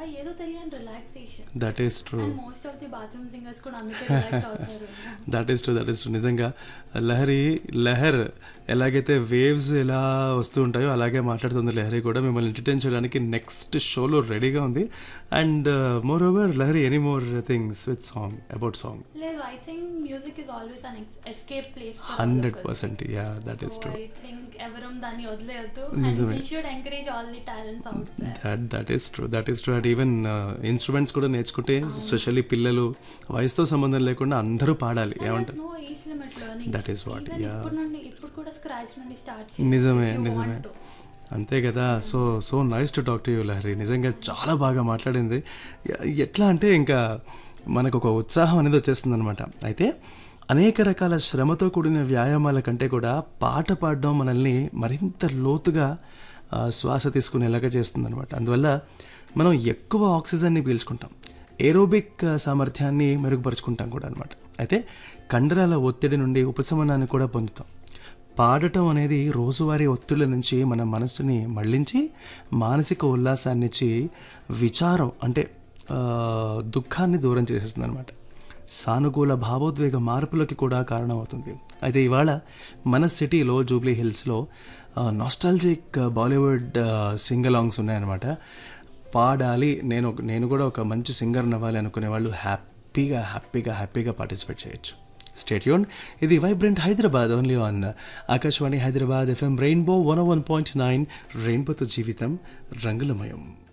ఏదో తెలియని relaxation that is true and most of the bathroom singers కూడా అందుకే రిలాక్స్ అవుతారు that is true that is true నిజంగా లహరి లహర్ ఎలాగైతే వేవ్స్ ఎలా వస్తూ ఉంటాయో అలాగే మాట్లాడుతుంది లహరి కూడా మిమ్మల్ని ఎంటర్టైన్ చేయడానికి నెక్స్ట్ షోలో రెడీగా ఉంది and moreover Lahari any more things with song about song లేదు I think music is always an escape place hundred percent yeah that is true I think ఎవరం దాన్ని వదిలేయద్దు నిజమే. And should encourage all the talents out there that that is true that is true and even instruments కూడా నేర్చుకుంటే specially పిల్లలు వయసుతో సంబంధం లేకుండా అందరూ పాడాలి ఏమంటారు no age limit learning That is what, yeah. ఇప్పుడు నుండి ఇప్పుడు కూడా స్క్రాచ్ నుండి స్టార్ట్ నిజమే నిజమే అంతే కదా so so nice to talk to you Lahari నిజంగా చాలా బాగా మాట్లాడింది ఎ- ఎట్లా అంటే ఇంకా మనకు ఒక ఉత్సాహం అనేది వచ్చేస్తుంది అనమాట అయితే అనేక రకాల శ్రమతో కూడిన వ్యాయామాల కంటే కూడా పాట పాడడం మనల్ని మరింత లోతుగా ఆ, శ్వాస తీసుకునేలాగా చేస్తుంది అనమాట అందువల్ల మనం ఎక్కువ ఆక్సిజన్ని పీల్చుకుంటాం ఏరోబిక్ ఆ, సామర్థ్యాన్ని మెరుగుపరుచుకుంటాం కూడా అనమాట అయితే కండరాల ఒత్తిడి నుండి ఉపశమనాన్ని కూడా పొందుతాం పాడటం అనేది రోజువారీ ఒత్తిళ్ళ నుంచి మన మనసుని మళ్ళించి మానసిక ఉల్లాసాన్ని ఇచ్చి విచారం అంటే ఆ, దుఃఖాన్ని దూరం చేసేస్తుంది అనమాట సానుకూల భావోద్వేగ మార్పులకి కూడా కారణమవుతుంది అయితే ఇవాళ మన సిటీలో జూబ్లీ హిల్స్లో నాస్టాలజిక్ బాలీవుడ్ సింగలాంగ్స్ ఉన్నాయన్నమాట పాడాలి నేను ఒక- నేను కూడా ఒక మంచి సింగర్ అవ్వాలి అనుకునే వాళ్ళు హ్యాపీగా హ్యాపీగా హ్యాపీగా పార్టిసిపేట్ చేయొచ్చు స్టేట్యూన్ ఇది vibrant Hyderabad only on Akashvani Hyderabad FM rainbow one one point nine రెయిన్బోతో జీవితం రంగులమయం